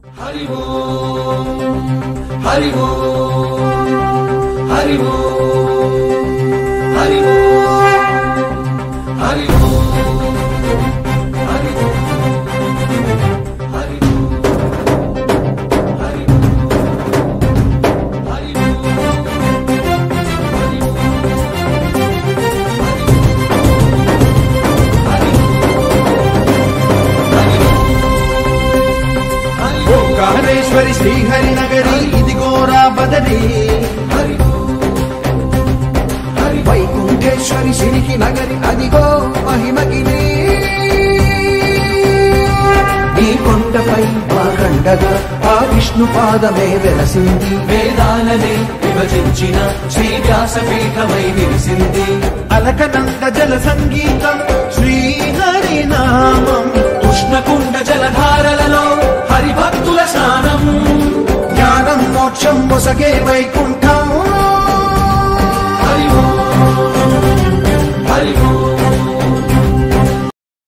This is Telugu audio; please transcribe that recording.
హరి ఓం హరి ఓం హరి ఓం హరి ఓం హరి ఓం హరి ఓం హరి ఓం హరి ఓం హరి ఓం ఓంకారేశ్వరి శ్రీహరి నగరి ఇదిగోరా బదరి హరి హరి వైకుంఠేశ్వరి సిరికి నగరి అదిగో మహిమగిరి ఈ కొండపై మా గండగా ఆ విష్ణు పాదమే వెలసింది వేదాలనే విభజించిన శ్రీ వ్యాసపీఠమై నిలిసింది అలకనంద జల సంగీతం శ్రీహరి నామం ఉష్ణకుండ జలధారలలో హరిభక్తుల స్నానం జ్ఞానం మోక్షం మొసగే వైకుంఠం